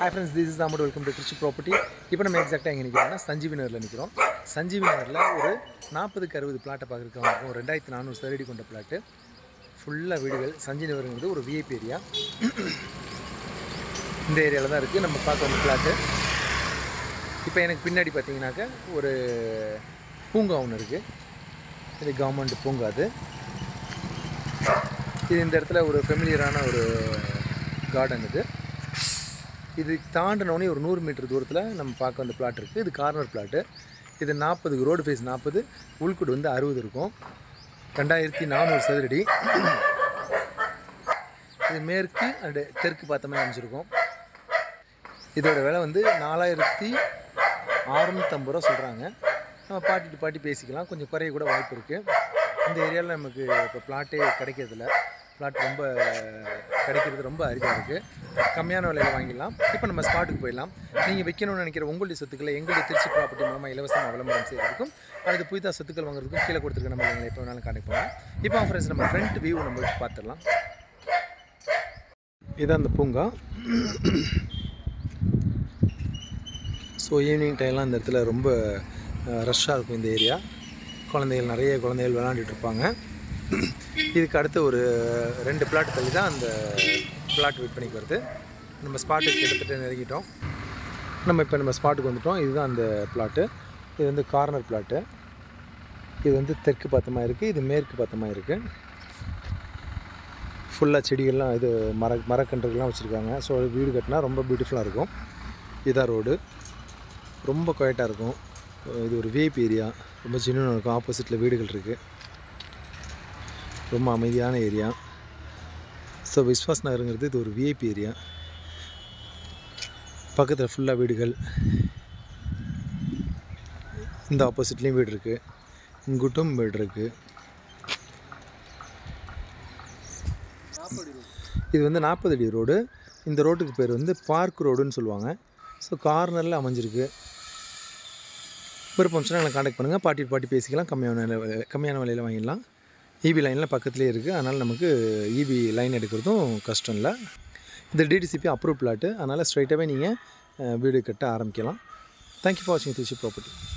hi friends this is amount welcome to Trichy property இப்போ நம்ம எக்ஸாக்டாக எங்கே நிற்கிறோம்னா சஞ்சீவி நகரில் நிற்கிறோம் சஞ்சீவி நகரில் ஒரு நாற்பதுக்கு அறுபது பிளாட்டை பார்க்குறதுக்கு ரெண்டாயிரத்தி நானூறு சதுரடி கொண்ட பிளாட்டு ஃபுல்லாக வீடுகள் சஞ்சீவி நகருங்கிறது ஒரு விஐபி ஏரியா இந்த ஏரியாவில் தான் இருக்குது நம்ம பார்க்க வந்த பிளாட்டு இப்போ எனக்கு பின்னாடி பார்த்தீங்கன்னாக்க ஒரு பூங்கா ஒன்று இருக்குது இது கவர்மெண்ட் பூங்கா அது இது இந்த இடத்துல ஒரு ஃபெமிலியரான ஒரு கார்டன் இது இது தாண்டினோடனே ஒரு நூறு மீட்டர் தூரத்தில் நம்ம பார்க்க வந்த பிளாட் இருக்குது இது கார்னர் பிளாட்டு இது நாற்பது ரோடு ஃபேஸ் நாற்பது உள்குடு வந்து அறுபது இருக்கும் ரெண்டாயிரத்தி நானூறு சதுரடி இது மேற்கு அண்டு தெற்கு பார்த்த மாதிரி அமைச்சிருக்கோம் இதோட விலை வந்து நாலாயிரத்தி அறுநூத்தம்பது ரூபா சொல்கிறாங்க நம்ம பாட்டிட்டு பாட்டி பேசிக்கலாம் கொஞ்சம் குறைய கூட வாய்ப்பு இருக்குது இந்த ஏரியாவில் நமக்கு இப்போ பிளாட்டே கிடைக்கிறதில்ல பிளாட் ரொம்ப கிடைக்கிறது ரொம்ப அரிதாக இருக்குது கம்மியான விலையில் வாங்கிடலாம் இப்போ நம்ம ஸ்பாட்டுக்கு போயிடலாம் நீங்கள் விற்கணும்னு நினைக்கிற உங்களுடைய சொத்துக்களை எங்களுடைய திருச்சி ப்ராப்பர்ட்டி மூலமாக இலவசமாக விளம்பரம் செய்கிறதுக்கும் அல்லது புதிதாக சொத்துக்கள் வாங்குறதுக்கும் கீழே கொடுத்துருக்க நம்ம எங்களை எப்போ வேணாலும் கான்டெக்ட் பண்ணலாம் இப்போ ஃப்ரெண்ட்ஸ் நம்ம ஃப்ரண்ட் வியூ நம்ம பார்த்துடலாம் இதான் அந்த பூங்கா ஸோ ஈவினிங் டைம்லாம் இந்த இடத்துல ரொம்ப ரஷ்ஷாக இருக்கும் இந்த ஏரியா குழந்தைகள் நிறைய குழந்தைகள் விளாண்டுட்டு இருப்பாங்க இதுக்கு அடுத்து ஒரு ரெண்டு பிளாட் தள்ளி தான் அந்த பிளாட் விற்பனைக்கு வருது நம்ம ஸ்பாட்டுக்கு கிட்டத்தட்ட நெருங்கிட்டோம் நம்ம இப்போ நம்ம ஸ்பாட்டுக்கு வந்துட்டோம் இதுதான் அந்த பிளாட்டு இது வந்து கார்னர் பிளாட்டு இது வந்து தெற்கு பார்த்தமாக இருக்குது இது மேற்கு பார்த்தமாக இருக்குது ஃபுல்லாக செடிகள்லாம் இது மர மரக்கன்றுகள்லாம் வச்சுருக்காங்க ஸோ வீடு கட்டினா ரொம்ப பியூட்டிஃபுல்லாக இருக்கும் இதான் ரோடு ரொம்ப குவைட்டாக இருக்கும் இது ஒரு விஐபி ஏரியா ரொம்ப ஜென்யூனாக இருக்கும் ஆப்போசிட்டில் வீடுகள் இருக்குது ரொம்ப அமைதியான ஏரியா ஸோ விஸ்வாஸ் நகருங்கிறது இது ஒரு விஐபி ஏரியா பக்கத்தில் ஃபுல்லாக வீடுகள் இந்த ஆப்போசிட்லேயும் வீடு இருக்குது இங்குட்டும் வீடு இருக்குது இது வந்து நாற்பது அடி ரோடு இந்த ரோட்டுக்கு பேர் வந்து பார்க் ரோடுன்னு சொல்லுவாங்க ஸோ கார்னரில் அமைஞ்சிருக்கு விருப்பம் சொன்னால் எங்களை காண்டாக்ட் பண்ணுங்கள் பாட்டி பாட்டி பேசிக்கலாம் கம்மியான விலை கம்மியான விலையில் வாங்கிடலாம் இபி லைனில் பக்கத்துலேயே இருக்குது அதனால் நமக்கு இபி லைன் எடுக்கிறதும் கஷ்டம் இல்லை இது டிடிசிபி அப்ரூவ் பிளாட்டு அதனால் ஸ்ட்ரைட்டாகவே நீங்கள் வீடு கட்ட ஆரம்பிக்கலாம் தேங்க்யூ ஃபார் வாட்சிங் திருச்சி ப்ராப்பர்ட்டி